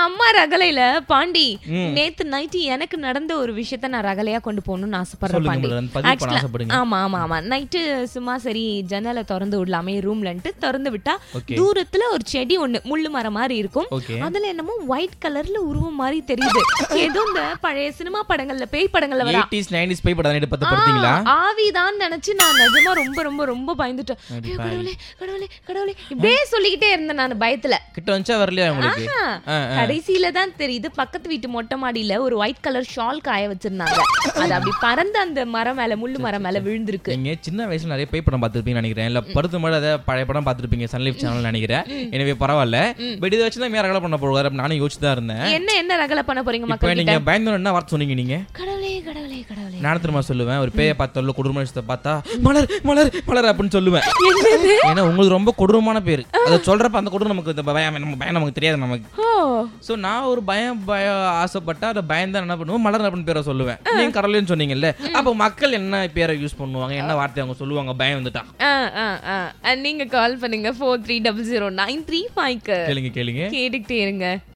அம்மா ரகலையில பாண்டி நேத்து நைட்டு எனக்கு நடந்த ஒரு விஷயத்த நான் ரகலையா கொண்டு போகணும்னு ஆசைப்படுறேன் சொல்லுங்க பாண்டி மேடம், பதிவு பண்ண Actually- ஆசைப்படுங்க. ஆமா ஆமா ஆமா நைட்டு சும்மா சரி ஜன்னலை திறந்து விடலாமே ரூம்லன்ட்டு திறந்து விட்டா Okay. தூரத்துல ஒரு செடி ஒண்ணு முள்ளு மரம் மாதிரி இருக்கும் ஓகே அதுல என்னமோ ஒயிட் கலர்ல உருவம் மாதிரி தெரியுது ஏதோ இந்த பழைய சினிமா படங்கள்ல பேய் படங்கள்ல வரா எயிட்டிஸ் நைன்டிஸ் போய் படம் பத்து படுத்தீங்களா ஆவிதான் நினைச்சு நான் நிஜமா ரொம்ப ரொம்ப ரொம்ப பயந்துட்டேன் அடி ஐயோ, பாவி. கடவுளே கடவுளே கடவுளே இப்படியே சொல்லிக்கிட்டே இருந்தேன் நான் பயத்துல கிட்ட வந்துச்சா வரலையா உங்களுக்கு ஆஹா. ஆ, கடைசியில தான் தெரியுது பக்கத்து வீட்டு மொட்டை மாடியில ஒரு ஒயிட் கலர் ஷால் காய வச்சிருந்தாங்க அது அப்படி பறந்து அந்த மரம் மேல முள்ளு மரம் மேல விழுந்திருக்கு நீங்க சின்ன வயசுல நிறைய பேய் படம் பார்த்துருப்பீங்கன்னு நினைக்கிறேன் இல்ல படுத்து மாதிரி அதை பழைய படம் பார்த்துருப்பீங்க சன்லைஃப் சேனல் நினைக்கிறேன் எனவே பரவாயில்ல பட் இதை வச்சு தான் மேல ரகலை பண்ண போகிறாரு அப்படி நானும் யோசிச்சு தான் இருந்தேன் என்ன என்ன ரகலை பண்ண போறீங்க இப்போ மக்கள் நீங்க பயந்து என்ன வார்த்தை சொன்னீங்க நீங்க கடவுளே கடவுளே கடவுளே நான் திரும்ப சொல்லுவேன் ஒரு பேயை பார்த்தாலோ கொடூரமான விஷயத்தை பார்த்தா மலர் மலர் மலர் அப்படின்னு சொல்லுவேன் ஏன்னா உங்களுக்கு ரொம்ப கொடூரமான பேர் அதை சொல்றப்ப அந்த கொடூரம் நமக்கு இந்த பயம் நம்ம பயம் நமக்கு தெரியாது நமக்கு ஓ சோ நான் ஒரு பயம் பய ஆசைப்பட்டா அதை பயந்து என்ன பண்ணுவோம் மலர் அப்படின்னு பேரை சொல்லுவேன் நீங்க கடவுள்னு சொன்னீங்கல்ல அப்போ மக்கள் என்ன பேரை யூஸ் பண்ணுவாங்க என்ன வார்த்தை அவங்க சொல்லுவாங்க பயம் வந்துட்டா ஆ, ஆ, ஆ. அஹ், நீங்க கால் பண்ணுங்க four three double zero nine three ஃபைவ்க்கு கேளுங்க கேளுங்க கேட்டுக்கிட்டே இருங்க